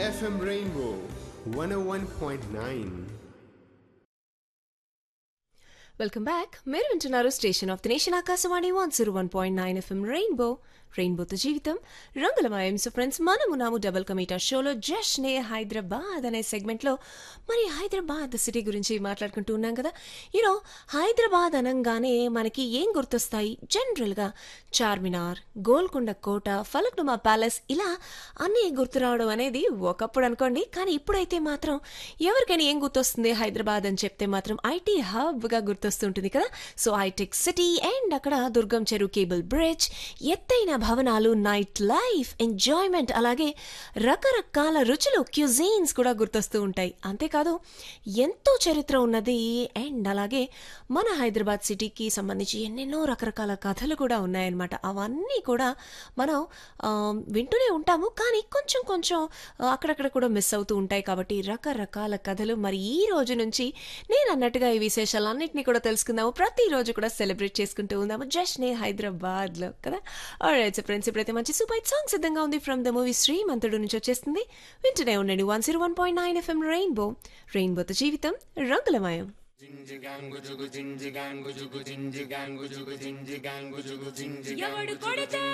FM Rainbow 101.9. Welcome back మీరు వింటున్నారు station of the nation Akashvani one zero one point nine F M rainbow రెయిన్బోతో జీవితం రంగులమయం సో ఫ్రెండ్స్ మనము నాము డబుల్ కమీటా షోలో జష్నే హైదరాబాద్ అనే సెగ్మెంట్లో మరి హైదరాబాద్ సిటీ గురించి మాట్లాడుకుంటూ ఉన్నాం కదా యూనో హైదరాబాద్ అనగానే మనకి ఏం గుర్తొస్తాయి జనరల్గా చార్మినార్ గోల్కొండ కోట ఫలక్నుమా ప్యాలెస్ ఇలా అన్నీ గుర్తు రావడం అనేది ఒకప్పుడు అనుకోండి కానీ ఇప్పుడైతే మాత్రం ఎవరికైనా ఏం గుర్తొస్తుంది హైదరాబాద్ అని చెప్తే మాత్రం ఐటీ హబ్గా గుర్తొస్తుంటుంది కదా సో హైటెక్ సిటీ అండ్ అక్కడ దుర్గం చెరువు కేబుల్ బ్రిడ్జ్ ఎత్తైన భవనాలు నైట్ లైఫ్ ఎంజాయ్మెంట్ అలాగే రకరకాల రుచులు క్యూజీన్స్ కూడా గుర్తొస్తూ ఉంటాయి అంతేకాదు ఎంతో చరిత్ర ఉన్నది అండ్ అలాగే మన హైదరాబాద్ సిటీకి సంబంధించి ఎన్నెన్నో రకరకాల కథలు కూడా ఉన్నాయన్నమాట అవన్నీ కూడా మనం ఆ, వింటూనే ఉంటాము కానీ కొంచెం కొంచెం ఆ, అక్కడక్కడ కూడా మిస్ అవుతూ ఉంటాయి కాబట్టి రకరకాల కథలు మరి ఈ రోజు నుంచి నేను అన్నట్టుగా ఈ విశేషాలన్నింటినీ కూడా తెలుసుకుందాము ప్రతిరోజు కూడా సెలబ్రేట్ చేసుకుంటూ ఉందాము జస్ట్నే హైదరాబాద్లో కదా ఆల్రైట్ ఫ్రెండ్స్ ఇప్పుడైతే మంచి సూపర్ సాంగ్ సిద్ధంగా ఉంది ఫ్రమ్ ద మూవీ శ్రీమంతుడు నుంచి వచ్చేస్తుంది వింటూనే ఉండండి one zero one point nine F M rainbow రెయిన్బోతో జీవితం రంగులమయం ఎవడు కొడితే